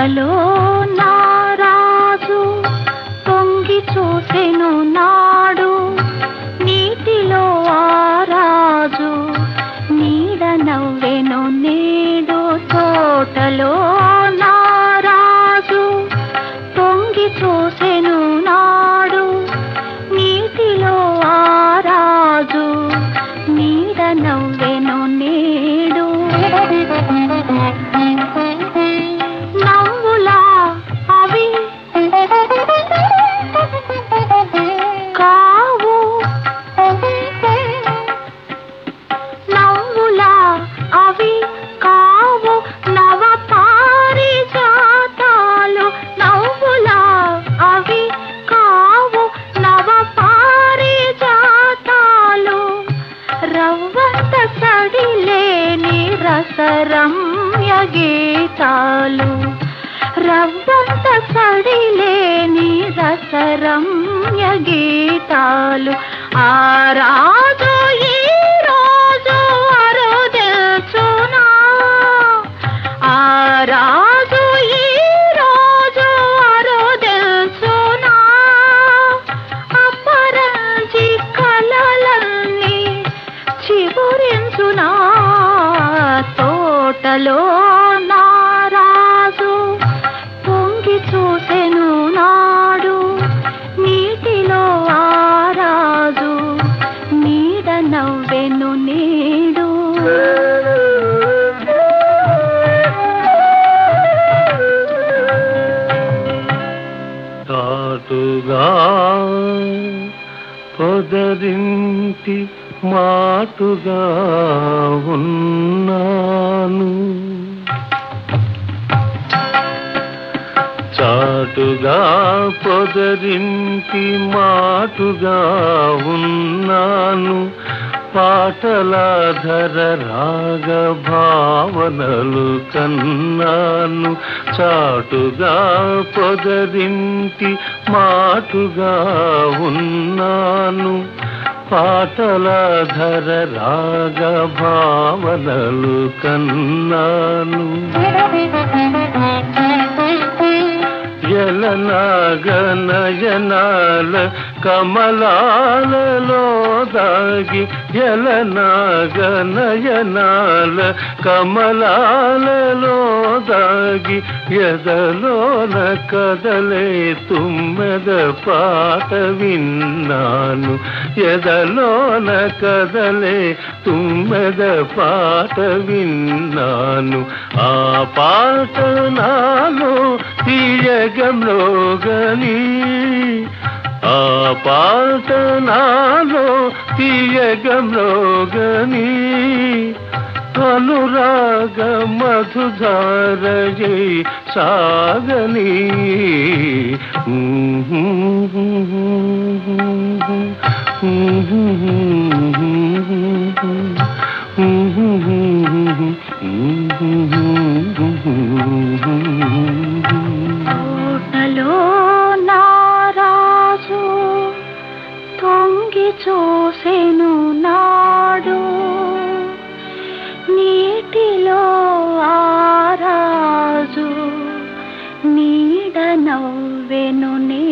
తోటలో నారాజు తొంగి చూసెను నాడు నీటిలో ఆరాజు నీడ నవ్వెను నేడు తోటలో నారాజు తొంగి చూసెను నాడు నీటిలో ఆరాజు నీడ నవ్వెను నేడు నవ్వులా అవి కావు నవ్వులా అవి కావు నవ పారిజాతాలు నవ్వులా అవి కావు నవ పారిజాతాలు రవ్వంత సడిలేని రసరమ్య గీతాలు రవ్వంత సడిలేని రసరమ్య గీతాలు ఆ రాజు ఈ రోజు అరుదెల్చునా ఆ రాజు ఈ రోజు అరుదెల్చునా అపరంజి కలలన్నీ చిగురించునా తోటలో నారాజు పొంగి చూసెను నాడు నీటిలో ఆరాజు నీడ నవ్వెను నేడు చాటుగా పొదరింటి మాటుగా ఉన్నాను చాటుగా పొదరింటి మాటుగా ఉన్నాను పాటలాధర రాగ భావనలు కన్నాను చాటుగా పొదరింటి మాటుగా ఉన్నాను పాటలాధర రాగ భావనలు కన్నాను జలనాగనయనాల కమలాలలో దాగి జలనాగనయనాల కమలాలలో దాగి ఎదలోన కదలే తుమ్మెద పాట విన్నాను ఎదలోన కదలే తుమ్మెద పాట విన్నాను ఆ పాట నాలో తీయగంలో గని ఆ పాట నాలో తీయగంలో గని అనురాగ మధుధారజై సాగని తోటలో నారాజు తొంగి చూసెను నాడు నీటిలో ఆరాజు నీడ నవ్వెను నే